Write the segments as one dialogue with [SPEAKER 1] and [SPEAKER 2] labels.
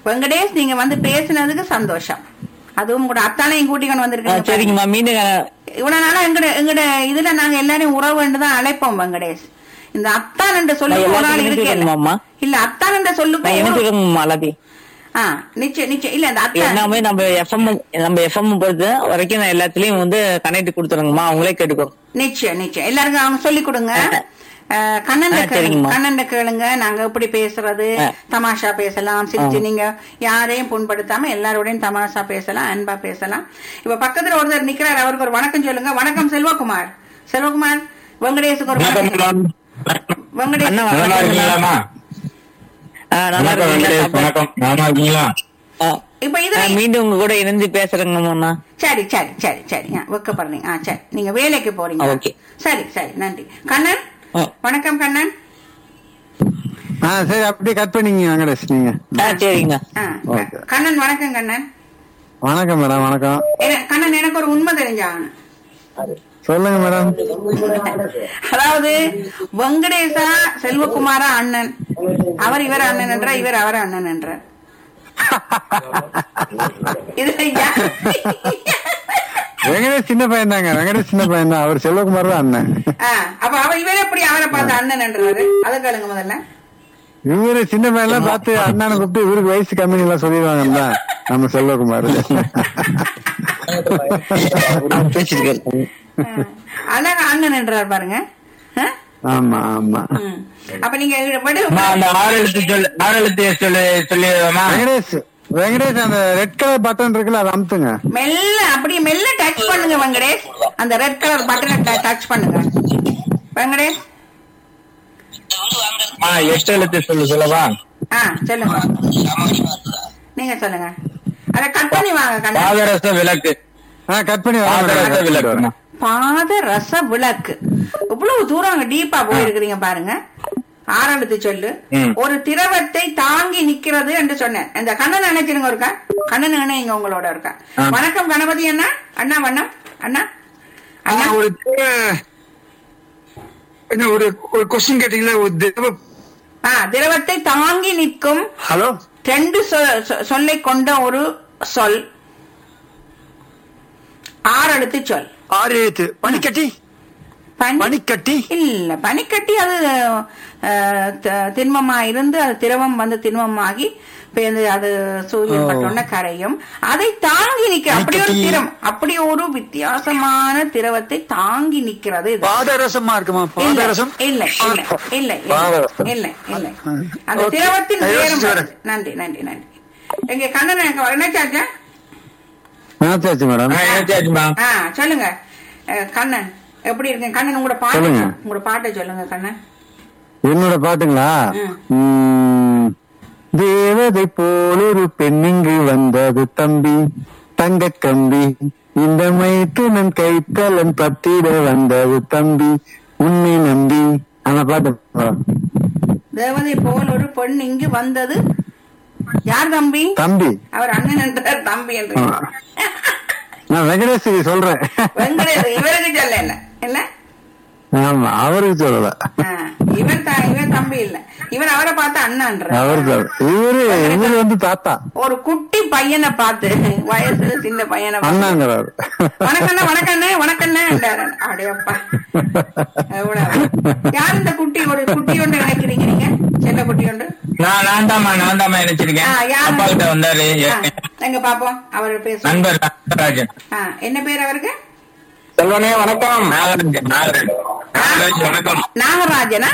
[SPEAKER 1] வெங்கடேஷ் நீங்க வந்து பேசுனதுக்கு சந்தோஷம் அதுவும் கூட அத்தானையும் கூட்டிக்கொண்டு
[SPEAKER 2] ஆ,
[SPEAKER 1] வந்திருக்கீங்க
[SPEAKER 2] சரிங்கம்மா மீண்டும் ஆ,
[SPEAKER 1] இவ்வளவு நாளா எங்கட எங்கட இதுல நாங்க எல்லாரையும் உறவு தான் அழைப்போம் வெங்கடேஷ் இந்த அத்தான் என்ற சொல்லுக்கு
[SPEAKER 2] நான்
[SPEAKER 1] ஒரு ஆள்
[SPEAKER 2] எல்லாத்தையும்
[SPEAKER 1] இருக்கேன்
[SPEAKER 2] இணைச்சுக்கணுமாம்மா?
[SPEAKER 1] இல்ல அத்தான் என்ற
[SPEAKER 2] நான்
[SPEAKER 1] சொல்லுக்கு
[SPEAKER 2] இணைச்சுக்கோங்கம்மா எல்லாத்தையும்
[SPEAKER 1] ஆ நிச்சயம் நிச்சயம் இல்ல இந்த அத்தான்
[SPEAKER 2] எல்லாமே நம்ம எஃப்எம் நம்ம எஃப்எம் பொறுத்த வரைக்கும் நான் எல்லாத்துலயும் வந்து கனெக்ட் கொடுத்துருங்கம்மா அவங்களே கேட்டுக்கோ
[SPEAKER 1] நிச்சயம் நிச்சயம் எல்லாருக்கும் அவங்க சொல்லி கொடுங்க அஹ், கண்ணன்ட
[SPEAKER 2] ஆ,
[SPEAKER 1] கேளுங்க
[SPEAKER 2] சரிங்கம்மா.
[SPEAKER 1] கண்ணன்ட கேளுங்க நாங்க எப்படி பேசுறது
[SPEAKER 2] ஆ.
[SPEAKER 1] தமாஷா பேசலாம் சிரிச்சு நீங்க யாரையும் புண்படுத்தாம எல்லாரோடையும் தமாஷா பேசலாம் அன்பா பேசலாம் இப்ப பக்கத்துல ஒருத்தர் நிக்கிறார் அவருக்கு ஒரு வணக்கம் சொல்லுங்க வணக்கம் செல்வகுமார் செல்வகுமார் வெங்கடேஷுக்கு ஒரு வணக்கம் வெங்கடேஷ்
[SPEAKER 2] அண்ணா
[SPEAKER 3] நல்லா
[SPEAKER 2] வணக்கம்
[SPEAKER 3] இருக்கீங்களாமா
[SPEAKER 2] ஆ, நல்லா
[SPEAKER 3] வணக்கம்
[SPEAKER 2] இருக்கீங்களா?
[SPEAKER 3] வெங்கடேஷ் வணக்கம் நல்லா இருக்கீங்களா
[SPEAKER 2] ஆ,
[SPEAKER 1] இப்ப
[SPEAKER 2] ஆ,
[SPEAKER 1] இதுல
[SPEAKER 2] மீண்டும் உங்க கூட இணைந்து பேசுறேங்கம்மா
[SPEAKER 1] சரி சரி சரி சரி ஆ, வெக்கப்படுறீங்க ஆ சரி நீங்க வேலைக்கு போறீங்க
[SPEAKER 2] ஆ, ஓகே.
[SPEAKER 1] சரி சரி நன்றி கண்ணன்
[SPEAKER 2] ஆ.
[SPEAKER 1] வணக்கம் கண்ணன்
[SPEAKER 4] ஆ சரி அப்படியே கட் பண்ணிங்க வெங்கடேஷ் நீங்க
[SPEAKER 2] ஆ சரிங்க
[SPEAKER 1] ஆ,
[SPEAKER 4] ஓகே.
[SPEAKER 1] கண்ணன் வணக்கம் கண்ணன்
[SPEAKER 4] வணக்கம் மேடம் வணக்கம்
[SPEAKER 1] என- கண்ணன் எனக்கு ஒரு உண்மை தெரிஞ்சாகணும்
[SPEAKER 4] சொல்லுங்க மேடம்
[SPEAKER 1] அதாவது வெங்கடேசா செல்வகுமாரா அண்ணன் அவர் இவர் அண்ணன் என்றார் இவர் அவர் அண்ணன் என்றார் இதுல யா-
[SPEAKER 4] வெங்கடேஷ் சின்ன பையன் தாங்க வெங்கடேஷ் சின்ன பையன் தான் அவர் செல்வகுமார் தான் அண்ணன்
[SPEAKER 1] ஆ, அப்ப அவர் இவர் எப்படி அவரை பார்த்து அண்ணன் என்றாரு அதை கேளுங்க முதல்ல
[SPEAKER 4] இவரு சின்ன பையன்லாம் பார்த்து அண்ணனை கூப்பிட்டு இவருக்கு வயசு கம்மி எல்லாம் சொல்லிடுவாங்க நம்ம செல்வகுமார்
[SPEAKER 2] பேசிட்டு இருக்கேன்.
[SPEAKER 1] ஆ, அழகா அண்ணன் என்றார் பாருங்க ஆ?
[SPEAKER 4] ஆமா ஆமா
[SPEAKER 1] ம். அப்ப நீங்க விடு
[SPEAKER 3] அம்மா, அந்த ஆறு எழுத்து சொல்லு ஆறு எழுத்து சொல்லி சொல்லிடுவேமா
[SPEAKER 4] வெங்கடேஷ் வெங்கடேஷ் அந்த ரெட் கலர் பட்டன் இருக்குல்ல அதை அமுத்துங்க
[SPEAKER 1] மெல்ல அப்படியே மெல்ல டச் பண்ணுங்க வெங்கடேஷ் அந்த ரெட் கலர் பட்டனை டச் பண்ணுங்க வெங்கடேஷ்
[SPEAKER 3] ஆ எட்டு எழுத்து சொல்லு சொல்லவா
[SPEAKER 1] ஆ சொல்லுங்க நீங்க சொல்லுங்க அத கட் பண்ணி வாங்க கண்ணா
[SPEAKER 3] பாதரச விளக்கு
[SPEAKER 4] ஆ கட் பண்ணி வரேன்
[SPEAKER 3] பாதரச
[SPEAKER 4] மேடம்.
[SPEAKER 3] விளக்கு
[SPEAKER 1] பாத ரச விளக்கு இவ்வளவு தூரம் அங்க டீப்பா போயிருக்கிறீங்க பாருங்க ஆரம்பித்து சொல்லு
[SPEAKER 3] ம்.
[SPEAKER 1] ஒரு திரவத்தை தாங்கி நிக்கிறது என்று சொன்னேன் இந்த கண்ணன் நினைச்சிருங்க இருக்கா கண்ணன் இணைங்க உங்களோட இருக்கா
[SPEAKER 3] ஆ.
[SPEAKER 1] வணக்கம் கணபதி அண்ணா அண்ணா வண்ணம் அண்ணா அண்ணா
[SPEAKER 5] ஒரு என்ன ஒரு ஒரு கொஸ்டின் கேட்டீங்களா ஒரு திரவ
[SPEAKER 1] ஆ, திரவத்தை தாங்கி நிற்கும்
[SPEAKER 5] ஹலோ
[SPEAKER 1] ரெண்டு சொ- சொ- சொல்லை கொண்ட ஒரு சொல் ஆறெழுத்து சொல்
[SPEAKER 5] ஆறு எழுத்து பனிக்கட்டி
[SPEAKER 1] பனி
[SPEAKER 5] பனிக்கட்டி
[SPEAKER 1] இல்ல பனிக்கட்டி அது அஹ், த- திண்மமா இருந்து அது திரவம் வந்து திண்மமாகி பேருந்து அது சூரியன் பட்டோன்ன கரையும் அதை தாங்கி நிக்க அப்படி ஒரு
[SPEAKER 5] பனிக்கட்டி.
[SPEAKER 1] திரம் அப்படி ஒரு வித்தியாசமான திரவத்தை தாங்கி நிக்கிறது இது.
[SPEAKER 5] பாதரசமா இருக்குமா
[SPEAKER 1] இல்ல
[SPEAKER 5] பாதரசம்
[SPEAKER 1] இல்ல இல்ல இல்ல இல்ல
[SPEAKER 3] பாதரசம்.
[SPEAKER 1] இல்ல இல்ல அந்த
[SPEAKER 5] ஓகே.
[SPEAKER 1] திரவத்தின்
[SPEAKER 5] நான்
[SPEAKER 1] நேரம்
[SPEAKER 5] யோசிச்சு
[SPEAKER 1] வருது. நன்றி நன்றி நன்றி எங்க கண்ணன் எனக்கு என்ன சாச்சா
[SPEAKER 4] ஆச்சாச்சு மேடம்
[SPEAKER 3] ஆ ஏச்சாச்சுமா
[SPEAKER 1] ஆ சொல்லுங்க அஹ், கண்ணன் எப்படி இருக்கீங்க கண்ணன் உங்களோட பாட்டு
[SPEAKER 4] சொல்லுங்க.
[SPEAKER 1] உங்களோட பாட்டை சொல்லுங்க கண்ணன்
[SPEAKER 4] என்னோட பாட்டுங்களா
[SPEAKER 1] ம்.
[SPEAKER 4] ம், தேவதை போல் ஒரு பெண்ணிங்கு வந்தது தம்பி தங்க கம்பி இந்த மைத்துனன் கைத்தலன் பத்திட வந்தது தம்பி உன்னை நம்பி அந்த பாட்டு மேடம்.
[SPEAKER 1] தேவதை போல் ஒரு பெண் இங்கு வந்தது யார் தம்பி
[SPEAKER 4] தம்பி
[SPEAKER 1] அவர் அண்ணன் என்றார் தம்பி என்று
[SPEAKER 4] ஆ. நான் வெங்கடேஷுக்கு சொல்றேன்
[SPEAKER 1] வெங்கடேஷ் இவருக்கு சொல்ல இல்ல இல்ல
[SPEAKER 4] ஆமா அவருக்கு சொல்லல
[SPEAKER 1] ஆ, இவர் த- இவர் தம்பி இல்ல இவர் அவரை பார்த்து அண்ணான்ற
[SPEAKER 4] அவர் சொல்ல இவரு இவரு வந்து தாத்தா
[SPEAKER 1] ஒரு குட்டி பையனை பார்த்து வயசு சின்ன பையனை பார்த்து
[SPEAKER 4] அண்ணாங்கிறாரு
[SPEAKER 1] வணக்கண்ணே வணக்கண்ணே வணக்கண்ணே என்றாரு. அடேப்பா எவ்வளவு யார் இந்த குட்டி ஒரு குட்டி ஒன்று நினைக்கிறீங்க நீங்க செல்ல குட்டி ஒன்று
[SPEAKER 3] நான் நான் தாம்மா நான் தாம்மா நினைச்சிருக்கேன்
[SPEAKER 1] ஆ, யார்?
[SPEAKER 3] அப்பா கிட்ட வந்தாரு
[SPEAKER 1] ஆ, எங்க பாப்போம் அவர் பேச
[SPEAKER 3] நண்பர் நாகராஜன்
[SPEAKER 1] என்ன பேர் அவருக்கு
[SPEAKER 3] செல்வனே வணக்கம் நாகராஜன் நாகராஜன் நாகராஜ் வணக்கம்
[SPEAKER 1] நாகராஜனா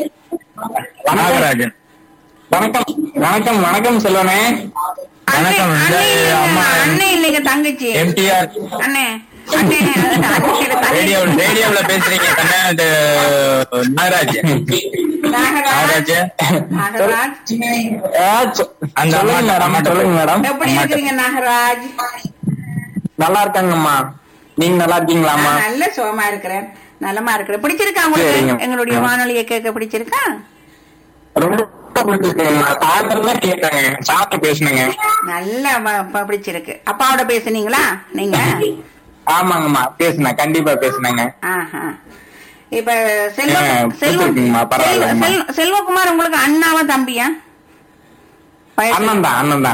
[SPEAKER 3] நாகராஜன் வணக்கம் வணக்கம் வணக்கம் செல்வனே
[SPEAKER 1] அண்ணே
[SPEAKER 3] வணக்கம்
[SPEAKER 1] அண்ணே
[SPEAKER 3] இந்த
[SPEAKER 1] இல்லைங்க,
[SPEAKER 3] அம்மா
[SPEAKER 1] அண்ணே இல்லைங்க தங்கச்சி
[SPEAKER 3] எம்டிஆர்
[SPEAKER 1] அண்ணே அண்ணே அண்ணே,
[SPEAKER 3] ரேடியோ
[SPEAKER 1] தங்கச்சி.
[SPEAKER 3] ரேடியோல பேசுறீங்க கண்ணா இது நாகராஜ்
[SPEAKER 1] நாகராஜ்
[SPEAKER 3] நாகராஜ்
[SPEAKER 1] நாகராஜ்
[SPEAKER 3] அந்த அம்மா சொல்லுங்க மேடம்
[SPEAKER 1] எப்படி இருக்கிறீங்க நாகராஜ்
[SPEAKER 3] நல்லா இருக்காங்கம்மா நீங்க நல்லா இருக்கீங்களாம்மா
[SPEAKER 1] நான் நல்ல சுகமா இருக்கிறேன் நலமா இருக்கிறேன் பிடிச்சிருக்கா உங்களுக்கு
[SPEAKER 3] சரிங்க.
[SPEAKER 1] எங்களுடைய வானொலியை கேட்க பிடிச்சிருக்கா
[SPEAKER 3] ரொம்ப பிடிச்சிருக்குங்கம்மா சாயந்தரம் தான் கேட்டாங்க சாப்பிட்டு பேசுனேங்க
[SPEAKER 1] நல்ல ம- ப- பிடிச்சிருக்கு அப்பாவோட பேசுனீங்களா நீங்க
[SPEAKER 3] ஆமாங்கம்மா பேசுனேன் கண்டிப்பா பேசுனேங்க
[SPEAKER 1] ஆஹா. இப்ப செல்வ
[SPEAKER 3] ஆ,
[SPEAKER 1] செல்வ
[SPEAKER 3] பிடிச்சிருக்குங்கம்மா, பரவாயில்லைங்கம்மா.
[SPEAKER 1] செல்வ- செல்வகுமார் உங்களுக்கு அண்ணாவா தம்பியா வயசு-
[SPEAKER 3] அண்ணன் தான் அண்ணன் தான்